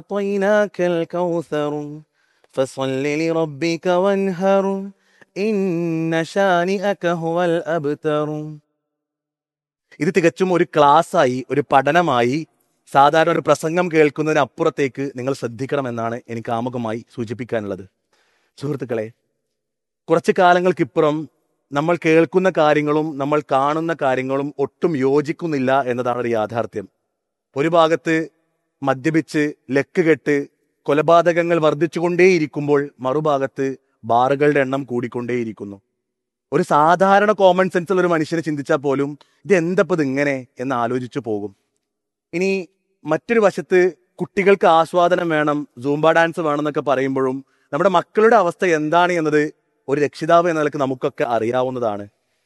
أعطيناك الكوثر فصل لربك وانهر إن شانئك هو الأبتر ഇത് തികച്ചും ഒരു ക്ലാസ്സായി ഒരു പഠനമായി സാധാരണ ഒരു പ്രസംഗം കേൾക്കുന്നതിന് അപ്പുറത്തേക്ക് നിങ്ങൾ ശ്രദ്ധിക്കണമെന്നാണ് എനിക്ക് ആമുഖമായി സൂചിപ്പിക്കാനുള്ളത് സുഹൃത്തുക്കളെ കുറച്ച് കാലങ്ങൾക്കിപ്പുറം നമ്മൾ കേൾക്കുന്ന കാര്യങ്ങളും നമ്മൾ കാണുന്ന കാര്യങ്ങളും ഒട്ടും യോജിക്കുന്നില്ല എന്നതാണ് ഒരു യാഥാർത്ഥ്യം ഒരു ഭാഗത്ത് മദ്യപിച്ച് ലക്ക് കെട്ട് കൊലപാതകങ്ങൾ വർദ്ധിച്ചുകൊണ്ടേയിരിക്കുമ്പോൾ മറുഭാഗത്ത് ബാറുകളുടെ എണ്ണം കൂടിക്കൊണ്ടേയിരിക്കുന്നു ഒരു സാധാരണ കോമൺ സെൻസുള്ള ഒരു മനുഷ്യനെ ചിന്തിച്ചാൽ പോലും ഇത് എന്തപ്പത് ഇങ്ങനെ എന്ന് ആലോചിച്ചു പോകും ഇനി മറ്റൊരു വശത്ത് കുട്ടികൾക്ക് ആസ്വാദനം വേണം സൂംബ ഡാൻസ് വേണം എന്നൊക്കെ പറയുമ്പോഴും നമ്മുടെ മക്കളുടെ അവസ്ഥ എന്താണ് എന്നത് ഒരു രക്ഷിതാവ് എന്ന നിലക്ക് നമുക്കൊക്കെ അറിയാവുന്നതാണ്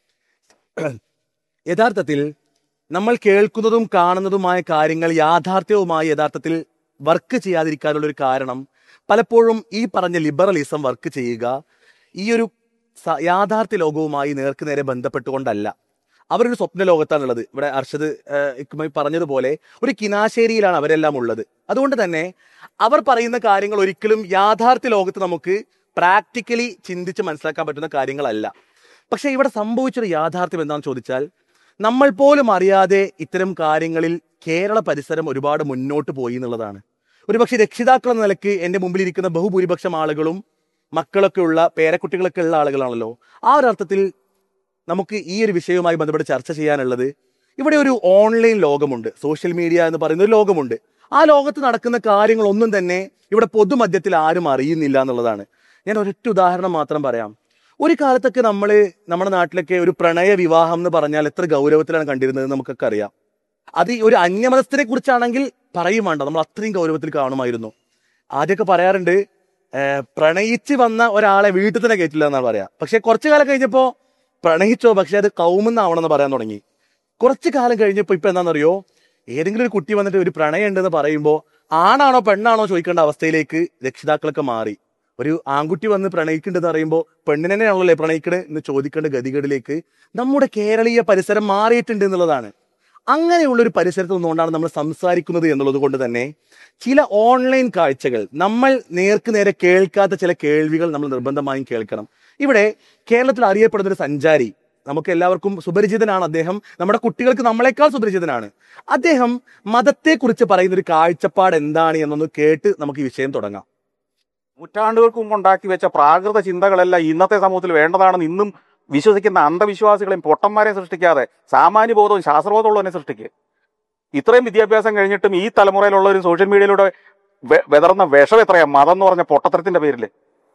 യഥാർത്ഥത്തിൽ നമ്മൾ കേൾക്കുന്നതും കാണുന്നതുമായ കാര്യങ്ങൾ യാഥാർത്ഥ്യവുമായി യഥാർത്ഥത്തിൽ വർക്ക് ചെയ്യാതിരിക്കാനുള്ള ഒരു കാരണം പലപ്പോഴും ഈ പറഞ്ഞ ലിബറലിസം വർക്ക് ചെയ്യുക ഈ ഒരു സ- യാഥാർത്ഥ്യ ലോകവുമായി നേർക്ക് നേരെ ബന്ധപ്പെട്ടുകൊണ്ടല്ല അവരൊരു സ്വപ്ന ലോകത്താണുള്ളത് ഇവിടെ അർഷദ് ഏഹ്, ഇക്മ പറഞ്ഞതുപോലെ ഒരു കിനാശേരിയിലാണ് അവരെല്ലാം ഉള്ളത് അതുകൊണ്ട് തന്നെ അവർ പറയുന്ന കാര്യങ്ങൾ ഒരിക്കലും യാഥാർത്ഥ്യ ലോകത്ത് നമുക്ക് പ്രാക്ടിക്കലി ചിന്തിച്ച് മനസ്സിലാക്കാൻ പറ്റുന്ന കാര്യങ്ങളല്ല പക്ഷെ ഇവിടെ സംഭവിച്ചൊരു യാഥാർത്ഥ്യം എന്താണെന്ന് ചോദിച്ചാൽ നമ്മൾ പോലും അറിയാതെ ഇത്തരം കാര്യങ്ങളിൽ കേരള പരിസരം ഒരുപാട് മുന്നോട്ട് പോയി എന്നുള്ളതാണ് ഒരുപക്ഷെ രക്ഷിതാക്കൾ എന്ന നിലയ്ക്ക് എൻ്റെ മുമ്പിൽ ഇരിക്കുന്ന ബഹുഭൂരിപക്ഷം ആളുകളും മക്കളൊക്കെ ഉള്ള പേരക്കുട്ടികളൊക്കെ ഉള്ള ആളുകളാണല്ലോ ആ ഒരു അർത്ഥത്തിൽ നമുക്ക് ഈ ഒരു വിഷയവുമായി ബന്ധപ്പെട്ട് ചർച്ച ചെയ്യാനുള്ളത് ഇവിടെ ഒരു ഓൺലൈൻ ലോകമുണ്ട് സോഷ്യൽ മീഡിയ എന്ന് പറയുന്ന ഒരു ലോകമുണ്ട് ആ ലോകത്ത് നടക്കുന്ന കാര്യങ്ങളൊന്നും തന്നെ ഇവിടെ പൊതുമധ്യത്തിൽ ആരും അറിയുന്നില്ല എന്നുള്ളതാണ് ഞാൻ ഒരൊറ്റ ഉദാഹരണം മാത്രം പറയാം ഒരു കാലത്തൊക്കെ നമ്മൾ നമ്മുടെ നാട്ടിലൊക്കെ ഒരു പ്രണയ വിവാഹം എന്ന് പറഞ്ഞാൽ എത്ര ഗൗരവത്തിലാണ് കണ്ടിരുന്നത് നമുക്കൊക്കെ അറിയാം അത് ഈ ഒരു അന്യമതസ്ഥരെ കുറിച്ചാണെങ്കിൽ പറയും വേണ്ട നമ്മൾ അത്രയും ഗൗരവത്തിൽ കാണുമായിരുന്നു ആദ്യമൊക്കെ പറയാറുണ്ട് ഏർ പ്രണയിച്ച് വന്ന ഒരാളെ വീട്ടിൽ തന്നെ കയറ്റില്ല എന്നാണ് പറയാ പക്ഷെ കുറച്ചു കാലം കഴിഞ്ഞപ്പോ പ്രണയിച്ചോ പക്ഷെ അത് കൗമെന്നാവണമെന്ന് പറയാൻ തുടങ്ങി കുറച്ചു കാലം കഴിഞ്ഞപ്പോ ഇപ്പൊ എന്താണെന്നറിയോ ഏതെങ്കിലും ഒരു കുട്ടി വന്നിട്ട് ഒരു പ്രണയം ഉണ്ടെന്ന് പറയുമ്പോൾ ആണാണോ പെണ്ണാണോ ചോദിക്കേണ്ട അവസ്ഥയിലേക്ക് രക്ഷിതാക്കളൊക്കെ മാറി ഒരു ആൺകുട്ടി വന്ന് പ്രണയിക്കുന്നുണ്ടെന്ന് പറയുമ്പോൾ പെണ്ണിനെ തന്നെയാണല്ലോ പ്രണയിക്കണത് എന്ന് ചോദിക്കേണ്ട ഗതികേടിലേക്ക് നമ്മുടെ കേരളീയ പരിസരം മാറിയിട്ടുണ്ട് എന്നുള്ളതാണ് അങ്ങനെയുള്ള ഒരു പരിസരത്ത് നിന്നുകൊണ്ടാണ് നമ്മൾ സംസാരിക്കുന്നത് എന്നുള്ളത് കൊണ്ട് തന്നെ ചില ഓൺലൈൻ കാഴ്ചകൾ നമ്മൾ നേർക്ക് നേരെ കേൾക്കാത്ത ചില കേൾവികൾ നമ്മൾ നിർബന്ധമായും കേൾക്കണം ഇവിടെ കേരളത്തിൽ അറിയപ്പെടുന്ന ഒരു സഞ്ചാരി നമുക്ക് എല്ലാവർക്കും സുപരിചിതനാണ് അദ്ദേഹം നമ്മുടെ കുട്ടികൾക്ക് നമ്മളെക്കാൾ സുപരിചിതനാണ് അദ്ദേഹം മതത്തെക്കുറിച്ച് പറയുന്ന ഒരു കാഴ്ചപ്പാട് എന്താണ് എന്നൊന്ന് കേട്ട് നമുക്ക് ഈ വിഷയം തുടങ്ങാം നൂറ്റാണ്ടുകൾക്ക് മുമ്പ് ഉണ്ടാക്കി വെച്ച പ്രാകൃത ചിന്തകളെല്ലാം ഇന്നത്തെ സമൂഹത്തിൽ വേണ്ടതാണെന്ന് ഇന്നും വിശ്വസിക്കുന്ന അന്ധവിശ്വാസികളെയും പൊട്ടന്മാരെ സൃഷ്ടിക്കാതെ സാമാന്യബോധവും ശാസ്ത്രബോധമുള്ളവനെ സൃഷ്ടിക്കുക ഇത്രയും വിദ്യാഭ്യാസം കഴിഞ്ഞിട്ടും ഈ തലമുറയിലുള്ള ഒരു സോഷ്യൽ മീഡിയയിലൂടെ വെ- വിതറുന്ന വിഷം എത്രയാ മതം എന്ന് പറഞ്ഞ പൊട്ടത്തരത്തിന്റെ പേരില്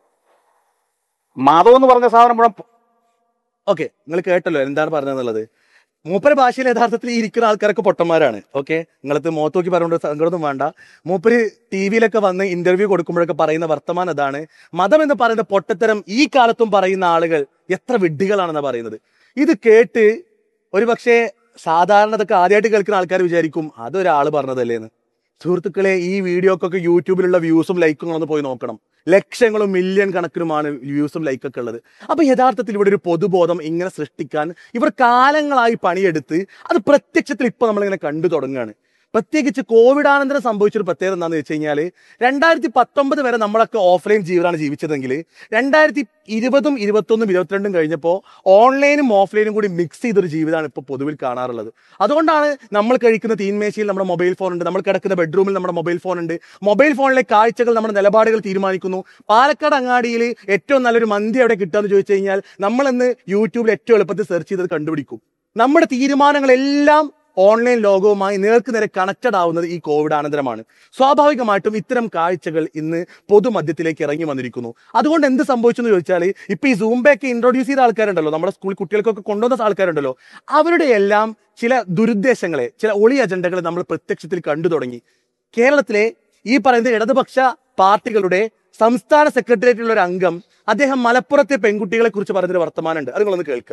മതം എന്ന് പറഞ്ഞ സാധനം മുഴുവൻ ഓക്കെ നിങ്ങൾ കേട്ടല്ലോ എന്താണ് പറഞ്ഞതെന്നുള്ളത് മൂപ്പര ഭാഷയിൽ യഥാർത്ഥത്തിൽ ഈ ഇരിക്കുന്ന ആൾക്കാരൊക്കെ പൊട്ടന്മാരാണ് ഓക്കെ നിങ്ങളത് മുഖത്ത് നോക്കി പറഞ്ഞുകൊണ്ട് സങ്കടമൊന്നും വേണ്ട മൂപ്പര് ടി വിയിലൊക്കെ വന്ന് ഇന്റർവ്യൂ കൊടുക്കുമ്പോഴൊക്കെ പറയുന്ന വർത്തമാനം അതാണ് മതം എന്ന് പറയുന്ന പൊട്ടത്തരം ഈ കാലത്തും പറയുന്ന ആളുകൾ എത്ര വിഡ്ഢികളാണെന്നാണ് പറയുന്നത് ഇത് കേട്ട് ഒരുപക്ഷെ സാധാരണ ഇതൊക്കെ ആദ്യമായിട്ട് കേൾക്കുന്ന ആൾക്കാർ വിചാരിക്കും അതൊരാള് പറഞ്ഞതല്ലേ എന്ന് സുഹൃത്തുക്കളെ ഈ വീഡിയോക്കൊക്കെ യൂട്യൂബിലുള്ള വ്യൂസും ലൈക്കും ഒന്ന് പോയി നോക്കണം ലക്ഷങ്ങളും മില്യൺ കണക്കിനുമാണ് വ്യൂസും ലൈക്കൊക്കെ ഉള്ളത് അപ്പൊ യഥാർത്ഥത്തിൽ ഇവിടെ ഒരു പൊതുബോധം ഇങ്ങനെ സൃഷ്ടിക്കാൻ ഇവർ കാലങ്ങളായി പണിയെടുത്ത് അത് പ്രത്യക്ഷത്തിൽ ഇപ്പൊ നമ്മളിങ്ങനെ കണ്ടു തുടങ്ങുകയാണ് പ്രത്യേകിച്ച് കോവിഡാനന്തരം സംഭവിച്ചൊരു പ്രത്യേകത എന്താണെന്ന് വെച്ച് കഴിഞ്ഞാൽ രണ്ടായിരത്തി പത്തൊമ്പത് വരെ നമ്മളൊക്കെ ഓഫ്ലൈൻ ജീവിതമാണ് ജീവിച്ചതെങ്കിൽ രണ്ടായിരത്തി ഇരുപതും ഇരുപത്തൊന്നും ഇരുപത്തിരണ്ടും കഴിഞ്ഞപ്പോൾ ഓൺലൈനും ഓഫ്ലൈനും കൂടി മിക്സ് ചെയ്തൊരു ജീവിതമാണ് ഇപ്പോൾ പൊതുവിൽ കാണാറുള്ളത് അതുകൊണ്ടാണ് നമ്മൾ കഴിക്കുന്ന തീന്മേശയിൽ നമ്മുടെ മൊബൈൽ ഫോൺ ഉണ്ട് നമ്മൾ കിടക്കുന്ന ബെഡ്റൂമിൽ നമ്മുടെ മൊബൈൽ ഫോൺ ഉണ്ട് മൊബൈൽ ഫോണിലെ കാഴ്ചകൾ നമ്മുടെ നിലപാടുകൾ തീരുമാനിക്കുന്നു പാലക്കാട് അങ്ങാടിയിൽ ഏറ്റവും നല്ലൊരു മന്തി എവിടെ കിട്ടുകയെന്ന് ചോദിച്ചു കഴിഞ്ഞാൽ നമ്മളിന്ന് യൂട്യൂബിൽ ഏറ്റവും എളുപ്പത്തിൽ സെർച്ച് ചെയ്തത് കണ്ടുപിടിക്കും നമ്മുടെ തീരുമാനങ്ങളെല്ലാം ഓൺലൈൻ ലോകവുമായി നേർക്ക് നേരെ കണക്റ്റഡ് ആവുന്നത് ഈ കോവിഡ് അനന്തരമാണ് സ്വാഭാവികമായിട്ടും ഇത്തരം കാഴ്ചകൾ ഇന്ന് പൊതുമധ്യത്തിലേക്ക് ഇറങ്ങി വന്നിരിക്കുന്നു അതുകൊണ്ട് എന്ത് സംഭവിച്ചു എന്ന് ചോദിച്ചാൽ ഇപ്പൊ ഈ സൂംബയൊക്കെ ഇൻട്രൊഡ്യൂസ് ചെയ്ത ആൾക്കാരുണ്ടല്ലോ നമ്മുടെ സ്കൂൾ കുട്ടികൾക്കൊക്കെ കൊണ്ടുവന്ന ആൾക്കാരുണ്ടല്ലോ അവരുടെ എല്ലാം ചില ദുരുദ്ദേശങ്ങളെ ചില ഒളി അജണ്ടകളെ നമ്മൾ പ്രത്യക്ഷത്തിൽ കണ്ടു തുടങ്ങി കേരളത്തിലെ ഈ പറയുന്ന ഇടതുപക്ഷ പാർട്ടികളുടെ സംസ്ഥാന സെക്രട്ടേറിയറ്റിലുള്ള ഒരു അംഗം അദ്ദേഹം മലപ്പുറത്തെ പെൺകുട്ടികളെ കുറിച്ച് പറഞ്ഞൊരു വർത്തമാനമുണ്ട് അത് നിങ്ങളൊന്ന് കേൾക്കുക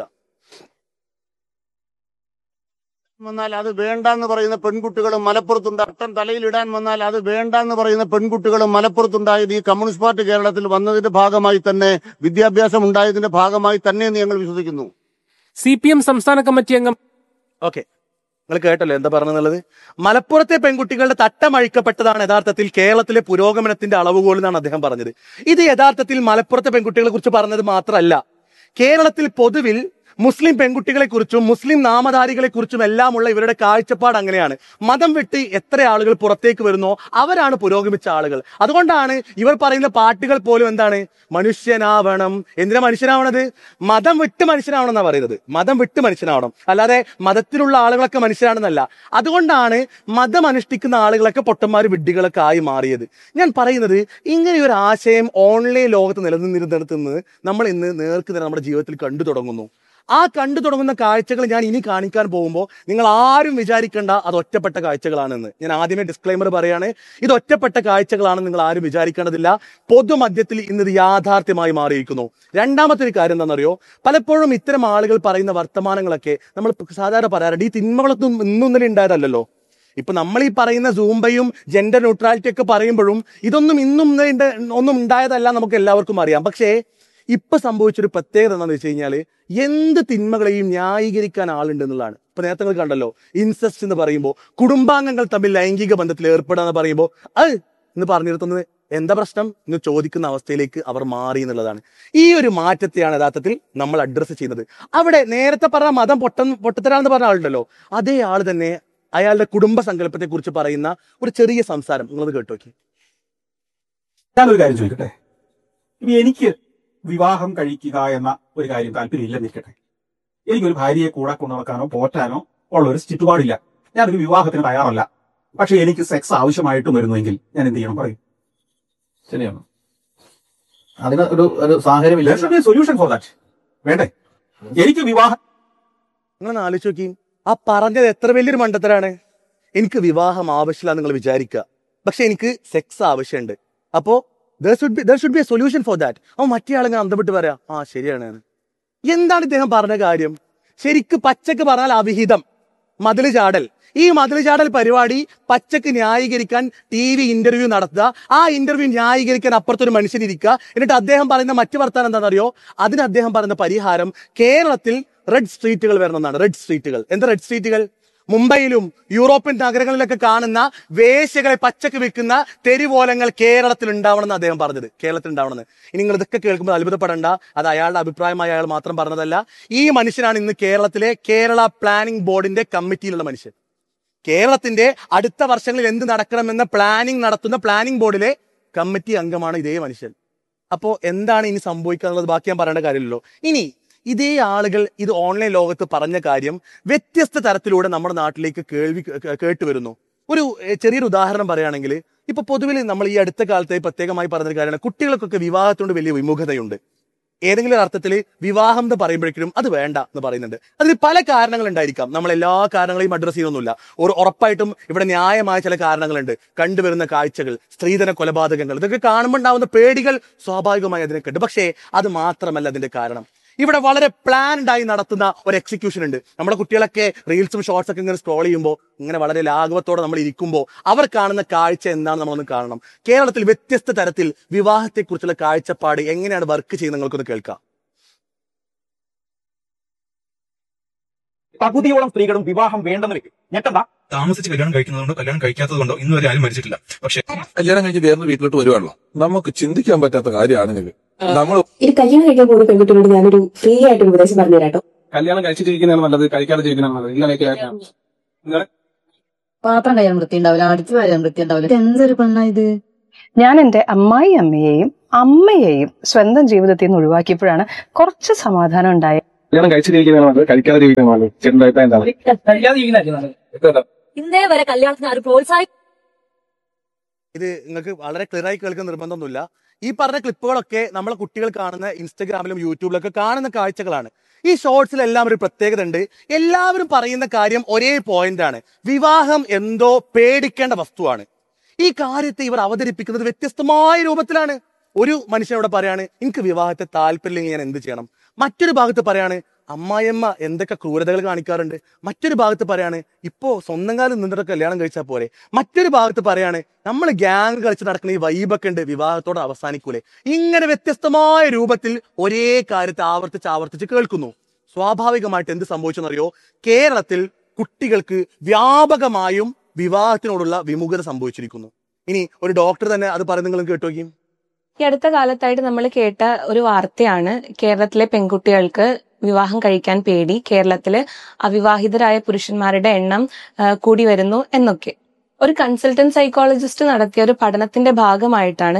വന്നാൽ അത് വേണ്ട എന്ന് പറയുന്ന പെൺകുട്ടികളും മലപ്പുറത്തുണ്ട് അട്ടം തലയിലിടാൻ വന്നാൽ അത് വേണ്ട എന്ന് പറയുന്ന പെൺകുട്ടികളും മലപ്പുറത്തുണ്ടായത് ഈ കമ്മ്യൂണിസ്റ്റ് പാർട്ടി കേരളത്തിൽ വന്നതിന്റെ ഭാഗമായി തന്നെ വിദ്യാഭ്യാസം ഉണ്ടായതിന്റെ ഭാഗമായി തന്നെ എന്ന് ഞങ്ങൾ വിശ്വസിക്കുന്നു സി പി എം സംസ്ഥാന കമ്മിറ്റി അംഗം ഓക്കെ നിങ്ങൾ കേട്ടല്ലോ എന്താ പറഞ്ഞെന്നുള്ളത് മലപ്പുറത്തെ പെൺകുട്ടികളുടെ തട്ടമഴിക്കപ്പെട്ടതാണ് യഥാർത്ഥത്തിൽ കേരളത്തിലെ പുരോഗമനത്തിന്റെ അളവുകോൽ എന്നാണ് അദ്ദേഹം പറഞ്ഞത് ഇത് യഥാർത്ഥത്തിൽ മലപ്പുറത്തെ പെൺകുട്ടികളെ കുറിച്ച് പറഞ്ഞത് മാത്രമല്ല കേരളത്തിൽ പൊതുവിൽ മുസ്ലിം പെൺകുട്ടികളെ കുറിച്ചും മുസ്ലിം നാമധാരികളെ കുറിച്ചും എല്ലാമുള്ള ഇവരുടെ കാഴ്ചപ്പാട് അങ്ങനെയാണ് മതം വിട്ട് എത്ര ആളുകൾ പുറത്തേക്ക് വരുന്നോ അവരാണ് പുരോഗമിച്ച ആളുകൾ അതുകൊണ്ടാണ് ഇവർ പറയുന്ന പാട്ടുകൾ പോലും എന്താണ് മനുഷ്യനാവണം എന്തിനാ മനുഷ്യനാവണത് മതം വിട്ട് മനുഷ്യനാവണം എന്നാ പറയുന്നത് മതം വിട്ട് മനുഷ്യനാവണം അല്ലാതെ മതത്തിലുള്ള ആളുകളൊക്കെ മനുഷ്യരാണെന്നല്ല അതുകൊണ്ടാണ് മതം അനുഷ്ഠിക്കുന്ന ആളുകളൊക്കെ പൊട്ടന്മാര് വിഡ്ഢികളൊക്കെ ആയി മാറിയത് ഞാൻ പറയുന്നത് ഇങ്ങനെ ഒരു ആശയം ഓൺലൈൻ ലോകത്ത് നിലനിന്നിരുന്നിടത്തുനിന്ന് നമ്മൾ ഇന്ന് നേർക്ക് നേരെ നമ്മുടെ ജീവിതത്തിൽ കണ്ടു തുടങ്ങുന്നു ആ കണ്ടു തുടങ്ങുന്ന കാഴ്ചകൾ ഞാൻ ഇനി കാണിക്കാൻ പോകുമ്പോൾ നിങ്ങൾ ആരും വിചാരിക്കേണ്ട അത് ഒറ്റപ്പെട്ട കാഴ്ചകളാണെന്ന് ഞാൻ ആദ്യമേ ഡിസ്ക്ലൈമർ പറയാണ് ഇത് ഒറ്റപ്പെട്ട കാഴ്ചകളാണെന്ന് നിങ്ങൾ ആരും വിചാരിക്കേണ്ടതില്ല പൊതുമധ്യത്തിൽ ഇന്ന് ഇത് യാഥാർത്ഥ്യമായി മാറിയിരിക്കുന്നു രണ്ടാമത്തെ ഒരു കാര്യം എന്താണെന്നറിയോ പലപ്പോഴും ഇത്തരം ആളുകൾ പറയുന്ന വർത്തമാനങ്ങളൊക്കെ നമ്മൾ സാധാരണ പറയാറുണ്ട് ഈ തിന്മകളൊന്നും ഇന്നും ഇന്നലെ ഉണ്ടായതല്ലല്ലോ ഇപ്പൊ നമ്മൾ ഈ പറയുന്ന സൂംബയും ജെൻഡർ ന്യൂട്രാലിറ്റി ഒക്കെ പറയുമ്പോഴും ഇതൊന്നും ഇന്നും ഇന്നലെ ഉണ്ട്- ഒന്നും ഉണ്ടായതല്ല നമുക്ക് എല്ലാവർക്കും അറിയാം പക്ഷേ ഇപ്പൊ സംഭവിച്ചൊരു പ്രത്യേകത എന്താണെന്ന് വെച്ച് കഴിഞ്ഞാല് എന്ത് തിന്മകളെയും ന്യായീകരിക്കാൻ ആളുണ്ട് എന്നുള്ളതാണ് ഇപ്പൊ നേരത്തെ നിങ്ങൾ കണ്ടല്ലോ ഇൻസെസ്റ്റ് എന്ന് പറയുമ്പോൾ കുടുംബാംഗങ്ങൾ തമ്മിൽ ലൈംഗിക ബന്ധത്തിൽ ഏർപ്പെടുക എന്ന് പറയുമ്പോൾ അത് എന്ന് പറഞ്ഞു നിർത്തുന്നത് എന്താ പ്രശ്നം എന്ന് ചോദിക്കുന്ന അവസ്ഥയിലേക്ക് അവർ മാറി എന്നുള്ളതാണ് ഈ ഒരു മാറ്റത്തെയാണ് യഥാർത്ഥത്തിൽ നമ്മൾ അഡ്രസ്സ് ചെയ്യുന്നത് അവിടെ നേരത്തെ പറഞ്ഞ മതം പൊട്ട പൊട്ടത്തരാന്ന് പറഞ്ഞ ആളുണ്ടല്ലോ അതേ ആൾ തന്നെ അയാളുടെ കുടുംബ സങ്കല്പത്തെ കുറിച്ച് പറയുന്ന ഒരു ചെറിയ സംസാരം നിങ്ങളത് കേട്ടു നോക്കി ഞാനൊരു കാര്യം ചോദിക്കട്ടെ ഇനി എനിക്ക് വിവാഹം കഴിക്കുക എന്ന ഒരു കാര്യം താല്പര്യമില്ലെന്നിരിക്കട്ടെ എനിക്കൊരു ഭാര്യയെ കൂടെ കൊണ്ടു നടക്കാനോ പോറ്റാനോ ഉള്ള ഒരു ചുറ്റുപാടില്ല ഞാനൊരു വിവാഹത്തിന് തയ്യാറല്ല പക്ഷെ എനിക്ക് സെക്സ് ആവശ്യമായിട്ടും വരുന്നുവെങ്കിൽ ഞാൻ എന്ത് ചെയ്യണം പറയും ശരിയാണ് അതിന് ഒരു ഒരു സാഹചര്യമില്ല സൊല്യൂഷൻ ഫോർ ദാറ്റ് വേണ്ടേ എനിക്ക് വിവാഹം നിങ്ങൾ ആലോചിച്ച് നോക്കി ആ പറഞ്ഞത് എത്ര വലിയൊരു മണ്ടത്തരാണ് എനിക്ക് വിവാഹം ആവശ്യമില്ല നിങ്ങൾ വിചാരിക്കുക പക്ഷെ എനിക്ക് സെക്സ് ആവശ്യമുണ്ട് അപ്പോ there should be there should be a solution for that അവൻ മറ്റേ ആളിങ്ങനെ അന്തപ്പെട്ട് പറയാ ആ ശരിയാണ് എന്ന്. എന്താണ് ഇദ്ദേഹം പറഞ്ഞ കാര്യം ശരിക്ക് പച്ചക്ക് പറഞ്ഞാൽ അവിഹിതം മതില് ചാടൽ ഈ മതില് ചാടൽ പരിപാടി പച്ചക്ക് ന്യായീകരിക്കാൻ ടി വി ഇന്റർവ്യൂ നടത്തുക ആ ഇന്റർവ്യൂ ന്യായീകരിക്കാൻ അപ്പുറത്തൊരു മനുഷ്യൻ ഇരിക്കുക എന്നിട്ട് അദ്ദേഹം പറയുന്ന മറ്റു വർത്താനം എന്താണെന്നറിയോ അതിന് അദ്ദേഹം പറയുന്ന പരിഹാരം കേരളത്തിൽ റെഡ് സ്ട്രീറ്റുകൾ വരണമെന്നാണ് റെഡ് സ്ട്രീറ്റുകൾ എന്താ റെഡ് സ്ട്രീറ്റുകൾ മുംബൈയിലും യൂറോപ്യൻ നഗരങ്ങളിലൊക്കെ കാണുന്ന വേശ്യകളെ പച്ചക്ക് വിൽക്കുന്ന തെരുവോലങ്ങൾ കേരളത്തിൽ ഉണ്ടാവണം എന്ന് അദ്ദേഹം പറഞ്ഞത് കേരളത്തിൽ ഉണ്ടാവണമെന്ന് ഇനി നിങ്ങൾ ഇതൊക്കെ കേൾക്കുമ്പോൾ അത്ഭുതപ്പെടേണ്ട അത് അയാളുടെ അഭിപ്രായമായി അയാൾ മാത്രം പറഞ്ഞതല്ല ഈ മനുഷ്യനാണ് ഇന്ന് കേരളത്തിലെ കേരള പ്ലാനിംഗ് ബോർഡിന്റെ കമ്മിറ്റിയിലുള്ള മനുഷ്യൻ കേരളത്തിന്റെ അടുത്ത വർഷങ്ങളിൽ എന്ത് നടക്കണമെന്ന പ്ലാനിംഗ് നടത്തുന്ന പ്ലാനിംഗ് ബോർഡിലെ കമ്മിറ്റി അംഗമാണ് ഇതേ മനുഷ്യൻ അപ്പോ എന്താണ് ഇനി സംഭവിക്കുക എന്നുള്ളത് ബാക്കി ഞാൻ പറയേണ്ട കാര്യമില്ലല്ലോ ഇനി ഇതേ ആളുകൾ ഇത് ഓൺലൈൻ ലോകത്ത് പറഞ്ഞ കാര്യം വ്യത്യസ്ത തരത്തിലൂടെ നമ്മുടെ നാട്ടിലേക്ക് കേൾവി കേ- കേട്ട് വരുന്നു ഒരു എഹ്, ചെറിയൊരു ഉദാഹരണം പറയുകയാണെങ്കിൽ ഇപ്പൊ പൊതുവിൽ നമ്മൾ ഈ അടുത്ത കാലത്ത് പ്രത്യേകമായി പറഞ്ഞൊരു കാര്യമാണ് കുട്ടികൾക്കൊക്കെ വിവാഹത്തോട് വലിയ വിമുഖതയുണ്ട് ഏതെങ്കിലും ഒരു അർത്ഥത്തിൽ വിവാഹം എന്ന് പറയുമ്പോഴേക്കും അത് വേണ്ട എന്ന് പറയുന്നുണ്ട് അതിന് പല കാരണങ്ങൾ ഉണ്ടായിരിക്കാം നമ്മൾ എല്ലാ കാരണങ്ങളെയും അഡ്രസ് ചെയ്യുന്നില്ല ഒരു ഉറപ്പായിട്ടും ഇവിടെ ന്യായമായ ചില കാരണങ്ങളുണ്ട് കണ്ടുവരുന്ന കാഴ്ചകൾ സ്ത്രീധന കൊലപാതകങ്ങൾ ഇതൊക്കെ കാണുമ്പോൾ ഉണ്ടാവുന്ന പേടികൾ സ്വാഭാവികമായി അതിനൊക്കെ ഉണ്ട് പക്ഷേ അത് മാത്രമല്ല അതിന്റെ കാരണം ഇവിടെ വളരെ പ്ലാൻഡ് ആയി നടത്തുന്ന ഒരു എക്സിക്യൂഷൻ ഉണ്ട് നമ്മുടെ കുട്ടികളൊക്കെ റീൽസും ഷോർട്സ് ഒക്കെ ഇങ്ങനെ സ്ക്രോൾ ചെയ്യുമ്പോൾ ഇങ്ങനെ വളരെ ലാഘവത്തോടെ നമ്മൾ ഇരിക്കുമ്പോൾ അവർ കാണുന്ന കാഴ്ച എന്താണ് നമ്മളൊന്ന് കാണണം കേരളത്തിൽ വ്യത്യസ്ത തരത്തിൽ വിവാഹത്തെക്കുറിച്ചുള്ള കാഴ്ചപ്പാട് എങ്ങനെയാണ് വർക്ക് ചെയ്യുന്നത് നിങ്ങൾക്കൊന്ന് കേൾക്കാം പകുതിയോളം സ്ത്രീകളും വിവാഹം വേണ്ടെന്ന് വെക്കും ഞെട്ടണ്ട താമസിച്ച് കല്യാണം കഴിക്കുന്നതുകൊണ്ടോ കല്യാണം കഴിക്കാത്തതുകൊണ്ടോ ഇന്ന് വരെ ആരും മരിച്ചിട്ടില്ല പക്ഷെ കല്യാണം കഴിഞ്ഞ് വേറൊരു വീട്ടിലോട്ട് വരുവാണല്ലോ നമുക്ക് ചിന്തിക്കാൻ പറ്റാത്ത കാര്യമാണെങ്കിൽ നമ്മൾ ഇത് കല്യാണം കഴിക്കാൻ പോകുന്ന പെൺകുട്ടികളോട് ഞാനൊരു ഫ്രീ ആയിട്ട് ഒരു ഉപദേശം പറഞ്ഞു തരാട്ടോ കല്യാണം കഴിച്ചിട്ട് ഇരിക്കുന്നതാണ് നല്ലത് കഴിക്കാതെ ജീവിക്കുന്നതാണ് നല്ലത് ഇങ്ങനെയൊക്കെ ആക്കാം. പാത്രം കയ്യാൻ വൃത്തി ഉണ്ടാവില്ല അടിച്ചു വരാൻ വൃത്തി ഉണ്ടാവില്ല എന്തൊരു പെണ്ണാ ഇത് ഞാൻ എന്റെ അമ്മായി അമ്മയെയും അമ്മയെയും സ്വന്തം ജീവിതത്തിൽ നിന്ന് ഒഴിവാക്കിയപ്പോഴാണ് കുറച്ച് സമാധാനം ഉണ്ടായത് കല്യാണം കഴിച്ചിട്ട് ഇരിക്കുന്നതാണ് നല്ലത് കഴിക്കാതെ ജീവിക്കുന്നതാണ് നല്ലത് ചേട്ടൻ്റെ അഭിപ്രായം എന്താണ് ഇതെന്താ? ഇന്നേ വരെ കല്യാണത്തിന് ആരും പ്രോത്സാഹി ഇത് നിങ്ങൾക്ക് വളരെ ക്ലിയർ ആയി കേൾക്കുന്ന നിർബന്ധമൊന്നുമില്ല ഈ പറഞ്ഞ ക്ലിപ്പുകളൊക്കെ നമ്മളെ കുട്ടികൾ കാണുന്ന ഇൻസ്റ്റഗ്രാമിലും യൂട്യൂബിലൊക്കെ കാണുന്ന കാഴ്ചകളാണ് ഈ ഷോർട്സിലെല്ലാം ഒരു പ്രത്യേകത ഉണ്ട് എല്ലാവരും പറയുന്ന കാര്യം ഒരേ പോയിന്റ് ആണ് വിവാഹം എന്തോ പേടിക്കേണ്ട വസ്തുവാണ് ഈ കാര്യത്തെ ഇവർ അവതരിപ്പിക്കുന്നത് വ്യത്യസ്തമായ രൂപത്തിലാണ് ഒരു മനുഷ്യനോട് പറയാണ് എനിക്ക് വിവാഹത്തെ താല്പര്യമില്ലെങ്കിൽ ഞാൻ എന്ത് ചെയ്യണം മറ്റൊരു ഭാഗത്ത് പറയാണ് അമ്മായിയമ്മ എന്തൊക്കെ ക്രൂരതകൾ കാണിക്കാറുണ്ട് മറ്റൊരു ഭാഗത്ത് പറയാണ് ഇപ്പോ സ്വന്തം കാലം നിന്നിട്ട് കല്യാണം കഴിച്ചാൽ പോരെ മറ്റൊരു ഭാഗത്ത് പറയാണ് നമ്മൾ ഗ്യാങ് കളിച്ച് നടക്കുന്ന ഈ വൈബൊക്കെ ഉണ്ട് വിവാഹത്തോടെ അവസാനിക്കൂലേ ഇങ്ങനെ വ്യത്യസ്തമായ രൂപത്തിൽ ഒരേ കാര്യത്തെ ആവർത്തിച്ച് ആവർത്തിച്ച് കേൾക്കുന്നു സ്വാഭാവികമായിട്ട് എന്ത് സംഭവിച്ചെന്നറിയോ കേരളത്തിൽ കുട്ടികൾക്ക് വ്യാപകമായും വിവാഹത്തിനോടുള്ള വിമുഖത സംഭവിച്ചിരിക്കുന്നു ഇനി ഒരു ഡോക്ടർ തന്നെ അത് പറയുന്നത് നിങ്ങൾ കേട്ടു നോക്കിയും ഈ അടുത്ത കാലത്തായിട്ട് നമ്മൾ കേട്ട ഒരു വാർത്തയാണ് കേരളത്തിലെ പെൺകുട്ടികൾക്ക് വിവാഹം കഴിക്കാൻ പേടി കേരളത്തില് അവിവാഹിതരായ പുരുഷന്മാരുടെ എണ്ണം ആ, കൂടി വരുന്നു എന്നൊക്കെ ഒരു കൺസൾട്ടന്റ് സൈക്കോളജിസ്റ്റ് നടത്തിയ ഒരു പഠനത്തിന്റെ ഭാഗമായിട്ടാണ്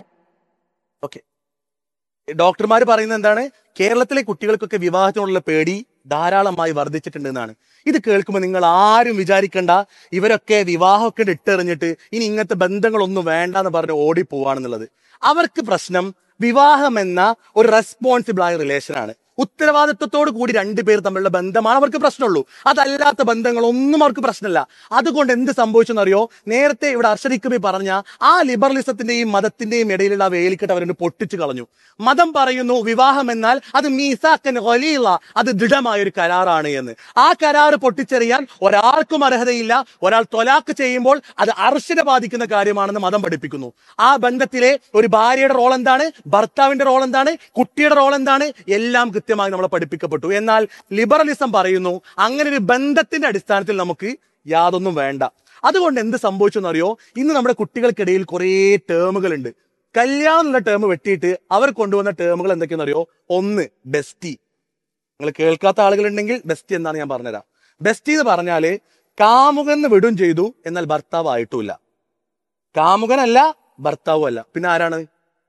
ഡോക്ടർമാർ പറയുന്നത് എന്താണ് കേരളത്തിലെ കുട്ടികൾക്കൊക്കെ വിവാഹത്തിനോടുള്ള പേടി ധാരാളമായി വർദ്ധിച്ചിട്ടുണ്ട് എന്നാണ് ഇത് കേൾക്കുമ്പോൾ നിങ്ങൾ ആരും വിചാരിക്കണ്ട ഇവരൊക്കെ വിവാഹമൊക്കെ ഇട്ടെറിഞ്ഞിട്ട് ഇനി ഇങ്ങനത്തെ ബന്ധങ്ങളൊന്നും വേണ്ട എന്ന് പറഞ്ഞ് ഓടിപ്പോവാണെന്നുള്ളത് അവർക്ക് പ്രശ്നം വിവാഹം എന്ന ഒരു റെസ്പോൺസിബിൾ ആയ റിലേഷനാണ് ഉത്തരവാദിത്വത്തോട് കൂടി രണ്ടുപേർ തമ്മിലുള്ള ബന്ധമാണ് അവർക്ക് പ്രശ്നമുള്ളൂ അതല്ലാത്ത ബന്ധങ്ങളൊന്നും അവർക്ക് പ്രശ്നമില്ല അതുകൊണ്ട് എന്ത് സംഭവിച്ചെന്നറിയോ നേരത്തെ ഇവിടെ അർഷരിക്കുമി പറഞ്ഞ ആ ലിബറലിസത്തിന്റെയും മതത്തിന്റെയും ഇടയിലുള്ള ആ വേലിക്കെട്ട് അവരെ പൊട്ടിച്ചു കളഞ്ഞു മതം പറയുന്നു വിവാഹം എന്നാൽ അത് മീസാക്കൻ ഹൊലിയുള്ള അത് ദൃഢമായ ഒരു കരാറാണ് എന്ന് ആ കരാറ് പൊട്ടിച്ചെറിയാൻ ഒരാൾക്കും അർഹതയില്ല ഒരാൾ തൊലാക്ക് ചെയ്യുമ്പോൾ അത് അർശനെ ബാധിക്കുന്ന കാര്യമാണെന്ന് മതം പഠിപ്പിക്കുന്നു ആ ബന്ധത്തിലെ ഒരു ഭാര്യയുടെ റോൾ എന്താണ് ഭർത്താവിന്റെ റോൾ എന്താണ് കുട്ടിയുടെ റോൾ എന്താണ് എല്ലാം കൃത്യമായി നമ്മളെ പഠിപ്പിക്കപ്പെട്ടു എന്നാൽ ലിബറലിസം പറയുന്നു അങ്ങനെ ഒരു ബന്ധത്തിന്റെ അടിസ്ഥാനത്തിൽ നമുക്ക് യാതൊന്നും വേണ്ട അതുകൊണ്ട് എന്ത് സംഭവിച്ചു എന്നറിയോ ഇന്ന് നമ്മുടെ കുട്ടികൾക്കിടയിൽ കുറേ ടേമുകൾ ഉണ്ട് കല്യാണം എന്നുള്ള ടേം വെട്ടിയിട്ട് അവർ കൊണ്ടുവന്ന ടേമുകൾ എന്തൊക്കെയാണെന്നറിയോ ഒന്ന് ബെസ്റ്റി നിങ്ങൾ കേൾക്കാത്ത ആളുകളുണ്ടെങ്കിൽ ബെസ്റ്റി എന്താണെന്ന് ഞാൻ പറഞ്ഞുതരാം ബെസ്റ്റി എന്ന് പറഞ്ഞാല് കാമുകന്ന് വിടും ചെയ്തു എന്നാൽ ഭർത്താവ് ആയിട്ടുമില്ല കാമുകനല്ല ഭർത്താവും അല്ല പിന്നെ ആരാണ്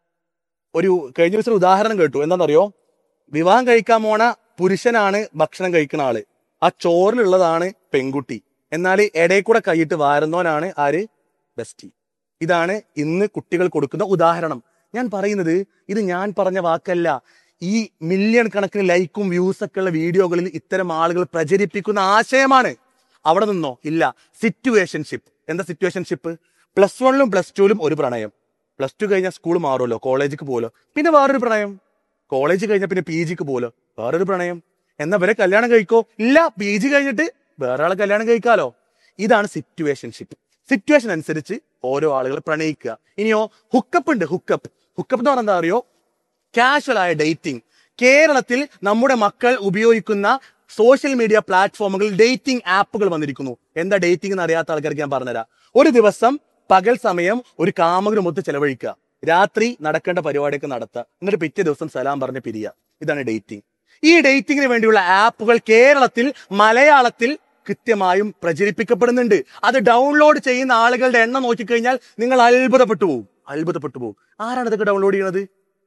ഒരു കഴിഞ്ഞ ദിവസം ഒരു ഉദാഹരണം കേട്ടു എന്താണെന്നറിയോ വിവാഹം കഴിക്കാൻ പോണ പുരുഷനാണ് ഭക്ഷണം കഴിക്കുന്ന ആള് ആ ചോറിലുള്ളതാണ് പെൺകുട്ടി എന്നാൽ ഇടയിൽ കൂടെ കൈയിട്ട് വാരുന്നവനാണ് ആര് ബെസ്റ്റി ഇതാണ് ഇന്ന് കുട്ടികൾ കൊടുക്കുന്ന ഉദാഹരണം ഞാൻ പറയുന്നത് ഇത് ഞാൻ പറഞ്ഞ വാക്കല്ല ഈ മില്യൺ കണക്കിന് ലൈക്കും വ്യൂസ് ഒക്കെ ഉള്ള വീഡിയോകളിൽ ഇത്തരം ആളുകൾ പ്രചരിപ്പിക്കുന്ന ആശയമാണ് അവിടെ നിന്നോ ഇല്ല സിറ്റുവേഷൻഷിപ്പ് എന്താ സിറ്റുവേഷൻഷിപ്പ് പ്ലസ് വണ്ണിലും പ്ലസ് ടുവിലും ഒരു പ്രണയം പ്ലസ് ടു കഴിഞ്ഞാൽ സ്കൂൾ മാറുമല്ലോ കോളേജിക്ക് പോലോ പിന്നെ വേറൊരു പ്രണയം കോളേജ് കഴിഞ്ഞാൽ പിന്നെ പി ജിക്ക് പോലോ വേറൊരു പ്രണയം എന്നാ വരെ കല്യാണം കഴിക്കോ ഇല്ല പി ജി കഴിഞ്ഞിട്ട് വേറെ ആളെ കല്യാണം കഴിക്കാലോ ഇതാണ് സിറ്റുവേഷൻഷിപ്പ് സിറ്റുവേഷൻ അനുസരിച്ച് ഓരോ ആളുകൾ പ്രണയിക്കുക ഇനിയോ ഹുക്കപ്പ് ഉണ്ട് ഹുക്കപ്പ് ഹുക്കപ്പ് എന്ന് പറഞ്ഞാൽ എന്താ അറിയോ കാഷ്വൽ ആയ ഡേറ്റിംഗ് കേരളത്തിൽ നമ്മുടെ മക്കൾ ഉപയോഗിക്കുന്ന സോഷ്യൽ മീഡിയ പ്ലാറ്റ്ഫോമുകളിൽ ഡേറ്റിംഗ് ആപ്പുകൾ വന്നിരിക്കുന്നു എന്താ ഡേറ്റിംഗ് എന്ന് അറിയാത്ത ആൾക്കാർക്ക് ഞാൻ പറഞ്ഞുതരാം ഒരു ദിവസം പകൽ സമയം ഒരു കാമകനുമൊത്ത് ചെലവഴിക്കുക രാത്രി നടക്കേണ്ട പരിപാടിയൊക്കെ നടത്തുക എന്നിട്ട് പിറ്റേ ദിവസം സലാം പറഞ്ഞ് പിരിയുക ഇതാണ് ഡേറ്റിംഗ് ഈ ഡേറ്റിംഗിന് വേണ്ടിയുള്ള ആപ്പുകൾ കേരളത്തിൽ മലയാളത്തിൽ കൃത്യമായും പ്രചരിപ്പിക്കപ്പെടുന്നുണ്ട് അത് ഡൗൺലോഡ് ചെയ്യുന്ന ആളുകളുടെ എണ്ണം നോക്കിക്കഴിഞ്ഞാൽ നിങ്ങൾ അത്ഭുതപ്പെട്ടു പോകും അത്ഭുതപ്പെട്ടു പോകും ആരാണ് ഇതൊക്കെ ഡൗൺലോഡ് ചെയ്യുന്നത്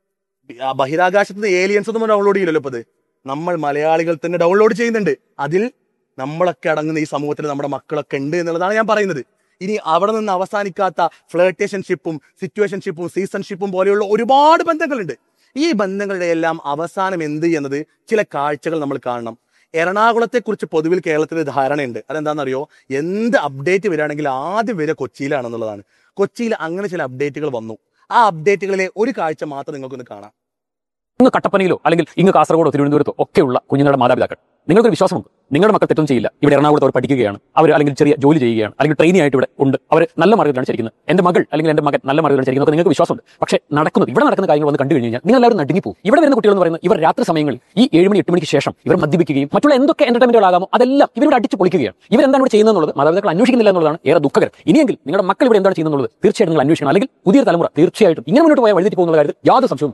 ആ ബഹിരാകാശത്ത് നിന്ന് ഏലിയൻസ് ഒന്നും ഡൗൺലോഡ് ചെയ്യില്ലല്ലോ ഇപ്പൊ ഇത് നമ്മൾ മലയാളികൾ തന്നെ ഡൗൺലോഡ് ചെയ്യുന്നുണ്ട് അതിൽ നമ്മളൊക്കെ അടങ്ങുന്ന ഈ സമൂഹത്തിൽ നമ്മുടെ മക്കളൊക്കെ ഉണ്ട് എന്നുള്ളതാണ് ഞാൻ പറയുന്നത് ഇനി അവിടെ നിന്ന് അവസാനിക്കാത്ത ഫ്ലേട്ടേഷൻഷിപ്പും സിറ്റുവേഷൻഷിപ്പും സീസൺഷിപ്പും പോലെയുള്ള ഒരുപാട് ബന്ധങ്ങളുണ്ട് ഈ ബന്ധങ്ങളുടെ എല്ലാം അവസാനം എന്ത് എന്നത് ചില കാഴ്ചകൾ നമ്മൾ കാണണം എറണാകുളത്തെ കുറിച്ച് പൊതുവിൽ കേരളത്തിൽ ഒരു ധാരണയുണ്ട് അതെന്താണെന്നറിയോ എന്ത് അപ്ഡേറ്റ് വരികയാണെങ്കിൽ ആദ്യം വരിക കൊച്ചിയിലാണെന്നുള്ളതാണ് കൊച്ചിയിൽ അങ്ങനെ ചില അപ്ഡേറ്റുകൾ വന്നു ആ അപ്ഡേറ്റുകളിലെ ഒരു കാഴ്ച മാത്രം നിങ്ങൾക്കൊന്ന് കാണാം ഇങ്ങ് കട്ടപ്പനയിലോ അല്ലെങ്കിൽ ഇങ്ങ് കാസർഗോഡോ തിരുവനന്തപുരത്തോ ഒക്കെയുള്ള കുഞ്ഞുങ്ങളുടെ മാതാപിതാക്കൾ നിങ്ങൾക്കൊരു വിശ്വാസമുണ്ട് നിങ്ങളുടെ മക്കൾ തെറ്റൊന്നും ചെയ്യില്ല ഇവിടെ എറണാകുളത്ത് അവർ പഠിക്കുകയാണ് അവർ അല്ലെങ്കിൽ ചെറിയ ജോലി ചെയ്യുകയാണ് അല്ലെങ്കിൽ ട്രെയിനി ആയിട്ട് ഇവിടെ ഉണ്ട് അവർ നല്ല മാർഗ്ഗത്തിലാണ് ചരിക്കുന്നത് എന്റെ മകൾ അല്ലെങ്കിൽ എന്റെ മകൻ നല്ല മാർഗ്ഗത്തിലാണ് ചരിക്കുന്നത് നിങ്ങൾക്ക് വിശ്വാസമുണ്ട് പക്ഷേ നടക്കുന്നത് ഇവിടെ നടക്കുന്ന കാര്യങ്ങൾ വന്ന് കണ്ടു കഴിഞ്ഞാൽ നിങ്ങൾ എല്ലാവരും നടുങ്ങി പോകും ഇവിടെ വരുന്ന കുട്ടികൾ എന്ന് പറയുന്നത് ഇവർ രാത്രി സമയങ്ങളിൽ ഈ ഏഴ് മണി എട്ട് മണിക്ക് ശേഷം ഇവർ മദ്യപിക്കുകയും മറ്റുള്ള എന്തൊക്കെ എന്റർടൈൻമെന്റുകളാകാമോ അതെല്ലാം ഇവരോട് അടിച്ച് പൊളിക്കുകയാണ് ഇവരെന്താണ് ഇവിടെ ചെയ്യുന്നത് മാതാപിതാക്കൾ അന്വേഷിക്കുന്നില്ല എന്നുള്ളതാണ് ഏറെ ദുഃഖകരം ഇനിയെങ്കിൽ നിങ്ങളുടെ മക്കൾ ഇവിടെ എന്താണ് ചെയ്യുന്നത് തീർച്ചയായിട്ടും നിങ്ങൾ അന്വേഷിക്കണം അല്ലെങ്കിൽ പുതിയ തലമുറ തീർച്ചയായിട്ടും ഇങ്ങനെ മുന്നോട്ട് പോയാൽ വഴിതെറ്റി പോകുന്ന കാര്യത്തിൽ യാതൊരു സംശയവും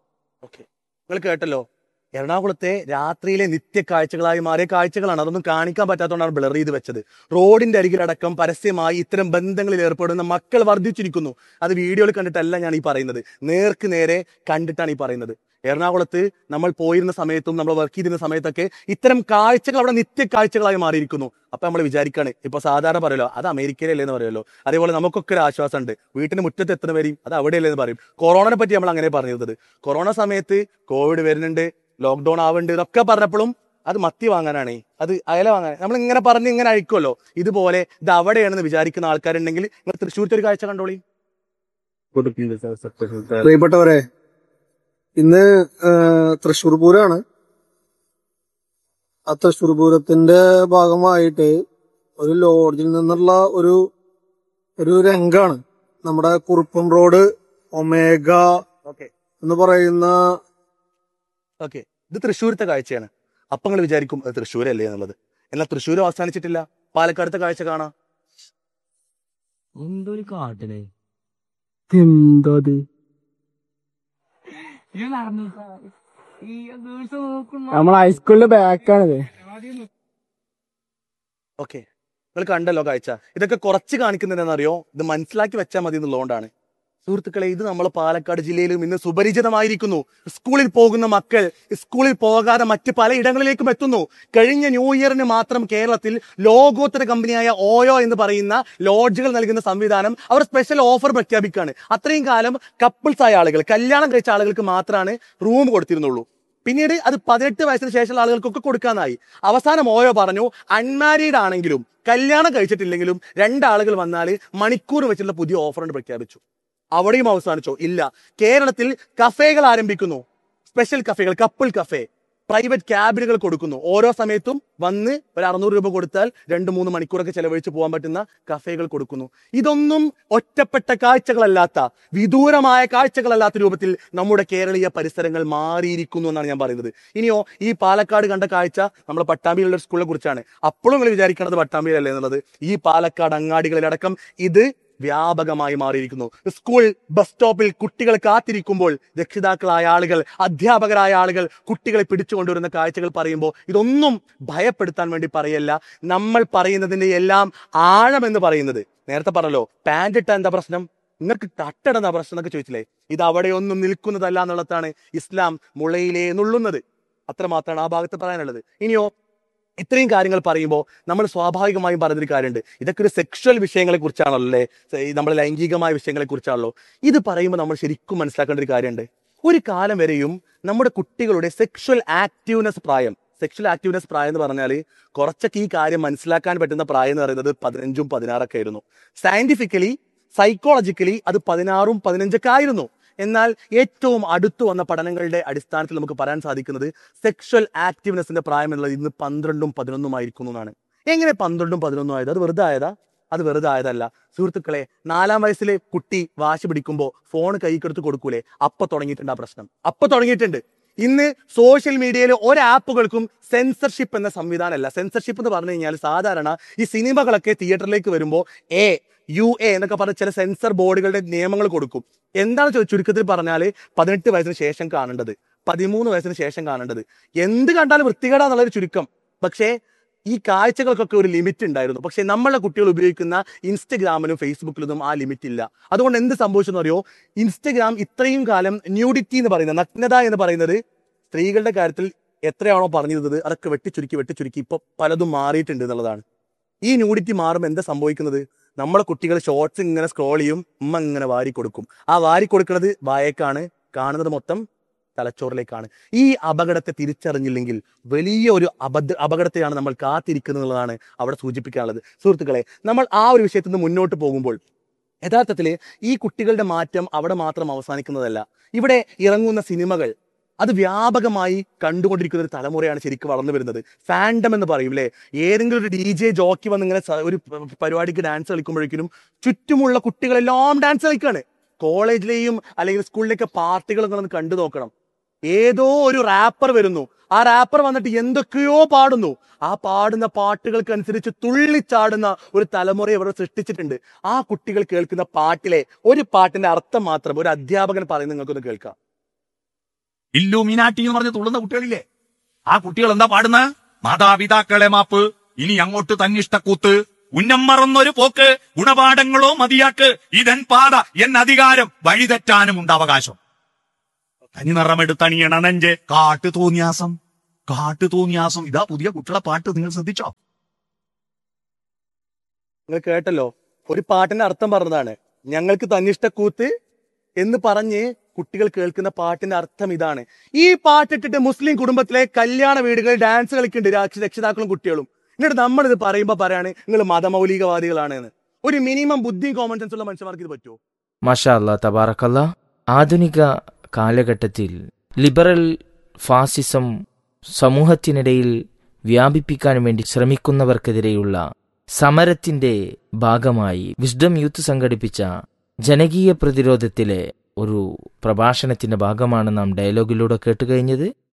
നിങ്ങൾ കേട്ടല്ലോ എറണാകുളത്തെ രാത്രിയിലെ നിത്യ കാഴ്ചകളായി മാറിയ കാഴ്ചകളാണ് അതൊന്നും കാണിക്കാൻ പറ്റാത്തതുകൊണ്ടാണ് ബ്ലർ ചെയ്ത് വെച്ചത് റോഡിന്റെ അരികിലടക്കം പരസ്യമായി ഇത്തരം ബന്ധങ്ങളിൽ ഏർപ്പെടുന്ന മക്കൾ വർദ്ധിച്ചിരിക്കുന്നു അത് വീഡിയോയിൽ കണ്ടിട്ടല്ല ഞാൻ ഈ പറയുന്നത് നേർക്ക് നേരെ കണ്ടിട്ടാണ് ഈ പറയുന്നത് എറണാകുളത്ത് നമ്മൾ പോയിരുന്ന സമയത്തും നമ്മൾ വർക്ക് ചെയ്തിരുന്ന സമയത്തൊക്കെ ഇത്തരം കാഴ്ചകൾ അവിടെ നിത്യ കാഴ്ചകളായി മാറിയിരിക്കുന്നു അപ്പൊ നമ്മൾ വിചാരിക്കാണ് ഇപ്പൊ സാധാരണ പറയുമല്ലോ അത് അമേരിക്കയിലല്ലേ എന്ന് പറയുമല്ലോ അതേപോലെ നമുക്കൊക്കെ ഒരു ആശ്വാസമുണ്ട് വീട്ടിന് മുറ്റത്ത് എത്തുന്നവരെയും അത് അവിടെയല്ലേ എന്ന് പറയും കൊറോണനെ പറ്റി നമ്മൾ അങ്ങനെ പറഞ്ഞിരുന്നത് കൊറോണ സമയത്ത് കോവിഡ് വരുന്നുണ്ട് ലോക്ക്ഡൌൺ ആവുന്നുണ്ട് ഇതൊക്കെ പറഞ്ഞപ്പോഴും അത് മത്തി വാങ്ങാനാണ് അത് അയല വാങ്ങാൻ നമ്മൾ ഇങ്ങനെ പറഞ്ഞ് ഇങ്ങനെ അഴിക്കുമല്ലോ ഇതുപോലെ ഇത് അവിടെയാണെന്ന് വിചാരിക്കുന്ന ആൾക്കാരുണ്ടെങ്കിൽ നിങ്ങൾ തൃശ്ശൂരത്തെ ഒരു കാഴ്ച കണ്ടോളി പ്രിയപ്പെട്ടവരെ ഇന്ന് ഏഹ്, തൃശ്ശൂർ പൂരമാണ് ആ തൃശ്ശൂർ പൂരത്തിന്റെ ഭാഗമായിട്ട് ഒരു ലോഡ്ജിൽ നിന്നുള്ള ഒരു ഒരു രംഗാണ് നമ്മുടെ കുറുപ്പം റോഡ് ഒമേഗ ഓക്കെ എന്ന് പറയുന്ന ഓക്കെ ഇത് തൃശ്ശൂരത്തെ കാഴ്ചയാണ് അപ്പൊ നിങ്ങൾ വിചാരിക്കും അത് തൃശ്ശൂരല്ലേ എന്നുള്ളത് എന്നാൽ തൃശ്ശൂർ അവസാനിച്ചിട്ടില്ല പാലക്കാടത്തെ കാഴ്ച കാണാം എന്തൊരു കാട്ടില് എന്തോ അത് നമ്മൾ ഹൈസ്കൂളിന്റെ ബാക്കാണിത് ഓക്കെ നിങ്ങൾ കണ്ടല്ലോ കാഴ്ച ഇതൊക്കെ കുറച്ച് കാണിക്കുന്നതെന്നറിയോ ഇത് മനസ്സിലാക്കി വെച്ചാൽ മതി എന്നുള്ളതുകൊണ്ടാണ് സുഹൃത്തുക്കളെ ഇത് നമ്മളെ പാലക്കാട് ജില്ലയിലും ഇന്ന് സുപരിചിതമായിരിക്കുന്നു സ്കൂളിൽ പോകുന്ന മക്കൾ സ്കൂളിൽ പോകാതെ മറ്റ് പല ഇടങ്ങളിലേക്കും എത്തുന്നു കഴിഞ്ഞ ന്യൂ ഇയറിന് മാത്രം കേരളത്തിൽ ലോകോത്തര കമ്പനിയായ ഓയോ എന്ന് പറയുന്ന ലോഡ്ജുകൾ നൽകുന്ന സംവിധാനം അവർ സ്പെഷ്യൽ ഓഫർ പ്രഖ്യാപിക്കുകയാണ് അത്രയും കാലം കപ്പിൾസ് ആയ ആളുകൾ കല്യാണം കഴിച്ച ആളുകൾക്ക് മാത്രമാണ് റൂം കൊടുത്തിരുന്നുള്ളൂ പിന്നീട് അത് പതിനെട്ട് വയസ്സിന് ശേഷമുള്ള ആളുകൾക്കൊക്കെ കൊടുക്കാനായി അവസാനം ഓയോ പറഞ്ഞു അൺമാരീഡ് ആണെങ്കിലും കല്യാണം കഴിച്ചിട്ടില്ലെങ്കിലും രണ്ടാളുകൾ വന്നാൽ മണിക്കൂർ വെച്ചുള്ള പുതിയ ഓഫർ പ്രഖ്യാപിച്ചു അവിടെയും അവസാനിച്ചോ ഇല്ല കേരളത്തിൽ കഫേകൾ ആരംഭിക്കുന്നു സ്പെഷ്യൽ കഫേകൾ കപ്പിൾ കഫേ പ്രൈവറ്റ് ക്യാബിനുകൾ കൊടുക്കുന്നു ഓരോ സമയത്തും വന്ന് ഒരു അറുന്നൂറ് രൂപ കൊടുത്താൽ രണ്ട് മൂന്ന് മണിക്കൂറൊക്കെ ചെലവഴിച്ച് പോകാൻ പറ്റുന്ന കഫേകൾ കൊടുക്കുന്നു ഇതൊന്നും ഒറ്റപ്പെട്ട കാഴ്ചകളല്ലാത്ത വിദൂരമായ കാഴ്ചകളല്ലാത്ത രൂപത്തിൽ നമ്മുടെ കേരളീയ പരിസരങ്ങൾ മാറിയിരിക്കുന്നു എന്നാണ് ഞാൻ പറയുന്നത് ഇനിയോ ഈ പാലക്കാട് കണ്ട കാഴ്ച നമ്മുടെ പട്ടാമ്പിയിലുള്ള ഒരു സ്കൂളിനെ കുറിച്ചാണ് അപ്പോഴും നിങ്ങൾ വിചാരിക്കുന്നത് പട്ടാമ്പിയിലല്ലേ എന്നുള്ളത് ഈ പാലക്കാട് അങ്ങാടികളിലടക്കം ഇത് വ്യാപകമായി മാറിയിരിക്കുന്നു സ്കൂൾ ബസ് സ്റ്റോപ്പിൽ കുട്ടികൾ കാത്തിരിക്കുമ്പോൾ രക്ഷിതാക്കളായ ആളുകൾ അധ്യാപകരായ ആളുകൾ കുട്ടികളെ പിടിച്ചുകൊണ്ടുവരുന്ന കാഴ്ചകൾ പറയുമ്പോൾ ഇതൊന്നും ഭയപ്പെടുത്താൻ വേണ്ടി പറയല്ല നമ്മൾ പറയുന്നതിന്റെ എല്ലാം ആഴം എന്ന് പറയുന്നത് നേരത്തെ പറഞ്ഞല്ലോ പാൻറ് ഇട്ട എന്താ പ്രശ്നം നിങ്ങൾക്ക് തട്ടിടുന്ന പ്രശ്നം എന്നൊക്കെ ചോദിച്ചില്ലേ ഇത് അവിടെയൊന്നും നിൽക്കുന്നതല്ല എന്നുള്ളതാണ് ഇസ്ലാം മുളയിലേ നുള്ളുന്നത് അത്രമാത്രമാണ് ആ ഭാഗത്ത് പറയാനുള്ളത് ഇനിയോ ഇത്രയും കാര്യങ്ങൾ പറയുമ്പോൾ നമ്മൾ സ്വാഭാവികമായും പറഞ്ഞൊരു കാര്യമുണ്ട് ഇതൊക്കെ ഒരു സെക്ഷൽ വിഷയങ്ങളെ കുറിച്ചാണല്ലോ അല്ലേ സ- ഈ നമ്മുടെ ലൈംഗികമായ വിഷയങ്ങളെ കുറിച്ചാണല്ലോ ഇത് പറയുമ്പോൾ നമ്മൾ ശരിക്കും മനസ്സിലാക്കേണ്ട ഒരു കാര്യമുണ്ട് ഒരു കാലം വരെയും നമ്മുടെ കുട്ടികളുടെ സെക്ഷൽ ആക്റ്റീവ്നെസ് പ്രായം സെക്ഷൽ ആക്റ്റീവ്നെസ് പ്രായം എന്ന് പറഞ്ഞാൽ കുറച്ചൊക്കെ ഈ കാര്യം മനസ്സിലാക്കാൻ പറ്റുന്ന പ്രായം എന്ന് പറയുന്നത് പതിനഞ്ചും പതിനാറൊക്കെ ആയിരുന്നു സയന്റിഫിക്കലി സൈക്കോളജിക്കലി അത് പതിനാറും പതിനഞ്ചൊക്കെ ആയിരുന്നു എന്നാൽ ഏറ്റവും അടുത്തു വന്ന പഠനങ്ങളുടെ അടിസ്ഥാനത്തിൽ നമുക്ക് പറയാൻ സാധിക്കുന്നത് സെക്ഷൽ ആക്റ്റീവ്നെസിന്റെ പ്രായം എന്നുള്ളത് ഇന്ന് പന്ത്രണ്ടും പതിനൊന്നും ആയിരിക്കുന്നു എന്നാണ് എങ്ങനെ പന്ത്രണ്ടും പതിനൊന്നും ആയത് അത് വെറുതെ ആയതാ അത് വെറുതെ ആയതല്ല സുഹൃത്തുക്കളെ നാലാം വയസ്സിലെ കുട്ടി വാശി പിടിക്കുമ്പോൾ ഫോൺ കൈക്കെടുത്ത് കൊടുക്കൂലേ അപ്പൊ തുടങ്ങിയിട്ടുണ്ട് ആ പ്രശ്നം അപ്പൊ തുടങ്ങിയിട്ടുണ്ട് ഇന്ന് സോഷ്യൽ മീഡിയയിൽ ഒരാപ്പുകൾക്കും സെൻസർഷിപ്പ് എന്ന സംവിധാനമല്ല സെൻസർഷിപ്പ് എന്ന് പറഞ്ഞു കഴിഞ്ഞാൽ സാധാരണ ഈ സിനിമകളൊക്കെ തിയേറ്ററിലേക്ക് വരുമ്പോൾ എ യു എ എന്നൊക്കെ പറഞ്ഞ ചില സെൻസർ ബോർഡുകളുടെ നിയമങ്ങൾ കൊടുക്കും എന്താണ് ചു- ചുരുക്കത്തിൽ പറഞ്ഞാൽ പതിനെട്ട് വയസ്സിന് ശേഷം കാണേണ്ടത് പതിമൂന്ന് വയസ്സിന് ശേഷം കാണേണ്ടത് എന്ത് കണ്ടാലും വൃത്തികേടാന്നുള്ളൊരു ചുരുക്കം പക്ഷേ ഈ കാഴ്ചകൾക്കൊക്കെ ഒരു ലിമിറ്റ് ഉണ്ടായിരുന്നു പക്ഷെ നമ്മളെ കുട്ടികൾ ഉപയോഗിക്കുന്ന ഇൻസ്റ്റഗ്രാമിലും ഫേസ്ബുക്കിലൊന്നും ആ ലിമിറ്റ് ഇല്ല അതുകൊണ്ട് എന്ത് സംഭവിച്ചെന്ന് അറിയോ ഇൻസ്റ്റഗ്രാം ഇത്രയും കാലം ന്യൂഡിറ്റി എന്ന് പറയുന്നത് നഗ്നത എന്ന് പറയുന്നത് സ്ത്രീകളുടെ കാര്യത്തിൽ എത്രയാണോ പറഞ്ഞിരുന്നത് അതൊക്കെ വെട്ടിച്ചുരുക്കി വെട്ടിച്ചുരുക്കി ഇപ്പൊ പലതും മാറിയിട്ടുണ്ട് എന്നുള്ളതാണ് ഈ ന്യൂഡിറ്റി മാറുമ്പോൾ എന്താ സംഭവിക്കുന്നത് നമ്മളെ കുട്ടികൾ ഷോർട്സ് ഇങ്ങനെ സ്ക്രോൾ ചെയ്യും ഉമ്മ ഇങ്ങനെ വാരി കൊടുക്കും ആ വാരി കൊടുക്കുന്നത് വായക്കാണ് കാണുന്നത് മൊത്തം തലച്ചോറിലേക്കാണ് ഈ അപകടത്തെ തിരിച്ചറിഞ്ഞില്ലെങ്കിൽ വലിയ ഒരു അബദ്ധ അപകടത്തെയാണ് നമ്മൾ കാത്തിരിക്കുന്നത് എന്നുള്ളതാണ് അവിടെ സൂചിപ്പിക്കാനുള്ളത് സുഹൃത്തുക്കളെ നമ്മൾ ആ ഒരു വിഷയത്തിൽ നിന്ന് മുന്നോട്ട് പോകുമ്പോൾ യഥാർത്ഥത്തിൽ ഈ കുട്ടികളുടെ മാറ്റം അവിടെ മാത്രം അവസാനിക്കുന്നതല്ല ഇവിടെ ഇറങ്ങുന്ന സിനിമകൾ അത് വ്യാപകമായി കണ്ടുകൊണ്ടിരിക്കുന്ന ഒരു തലമുറയാണ് ശരിക്കും വളർന്നു വരുന്നത് ഫാൻഡം എന്ന് പറയും അല്ലേ ഏതെങ്കിലും ഒരു ഡി ജെ ജോക്കി വന്ന് ഇങ്ങനെ സ- ഒരു പ- പരിപാടിക്ക് ഡാൻസ് കളിക്കുമ്പോഴേക്കും ചുറ്റുമുള്ള കുട്ടികളെല്ലാം ഡാൻസ് കളിക്കാണ് കോളേജിലെയും അല്ലെങ്കിൽ സ്കൂളിലേക്ക് പാർട്ടികൾ ഒന്ന് കണ്ടു നോക്കണം ഏതോ ഒരു റാപ്പർ വരുന്നു ആ റാപ്പർ വന്നിട്ട് എന്തൊക്കെയോ പാടുന്നു ആ പാടുന്ന പാട്ടുകൾക്കനുസരിച്ച് തുള്ളിച്ചാടുന്ന ഒരു തലമുറ ഇവിടെ സൃഷ്ടിച്ചിട്ടുണ്ട് ആ കുട്ടികൾ കേൾക്കുന്ന പാട്ടിലെ ഒരു പാട്ടിന്റെ അർത്ഥം മാത്രം ഒരു അധ്യാപകൻ പറയുന്നത് നിങ്ങൾക്കൊന്ന് കേൾക്കാം ഇല്ലുമിനാട്ടി എന്ന് പറഞ്ഞ് തുള്ളുന്ന കുട്ടികളില്ലേ ആ കുട്ടികൾ എന്താ പാടുന്ന മാതാപിതാക്കളെ മാപ്പ് ഇനി അങ്ങോട്ട് തന്നിഷ്ടക്കൂത്ത് ഉന്നം മറന്നൊരു പോക്ക് ഗുണപാഠങ്ങളോ മതിയാക്ക് ഇതൻ പാത എൻ അധികാരം വഴിതെറ്റാനും ഉണ്ട് അവകാശം തനി നിറമെടുത്തണിയണ നെഞ്ച് കാട്ടു തോന്നിയാസം കാട്ടു തോന്നിയാസം ഇതാ പുതിയ കുട്ടികളെ പാട്ട് നിങ്ങൾ ശ്രദ്ധിച്ചോ നിങ്ങൾ കേട്ടല്ലോ ഒരു പാട്ടിന്റെ അർത്ഥം പറഞ്ഞതാണ് ഞങ്ങൾക്ക് തന്നിഷ്ടക്കൂത്ത് എന്ന് പറഞ്ഞ് കുട്ടികൾ കേൾക്കുന്ന പാട്ടിന്റെ അർത്ഥം ഇതാണ് ഈ പാട്ടിട്ടിട്ട് മുസ്ലിം കുടുംബത്തിലെ കല്യാണ വീടുകളിൽ ഡാൻസ് കളിക്കുന്നുണ്ട് രാക്ഷ- രക്ഷിതാക്കളും കുട്ടികളും എന്നിട്ട് നമ്മളിത് പറയുമ്പോൾ പറയാണ് നിങ്ങൾ മതമൗലികവാദികളാണ് എന്ന് ഒരു മിനിമം ബുദ്ധിയും കോമൺ സെൻസ് ഉള്ള മനുഷ്യന്മാർക്ക് ഇത് പറ്റുമോ മാഷാ അല്ലാ തബാറക്കല്ല ആധുനിക കാലഘട്ടത്തിൽ ലിബറൽ ഫാസിസം സമൂഹത്തിനിടയിൽ വ്യാപിപ്പിക്കാൻ വേണ്ടി ശ്രമിക്കുന്നവർക്കെതിരെയുള്ള സമരത്തിന്റെ ഭാഗമായി വിസ്ഡം യൂത്ത് സംഘടിപ്പിച്ച ജനകീയ പ്രതിരോധത്തിലെ ഒരു പ്രഭാഷണത്തിന്റെ ഭാഗമാണ് നാം ഡയലോഗിലൂടെ കേട്ടുകഴിഞ്ഞത്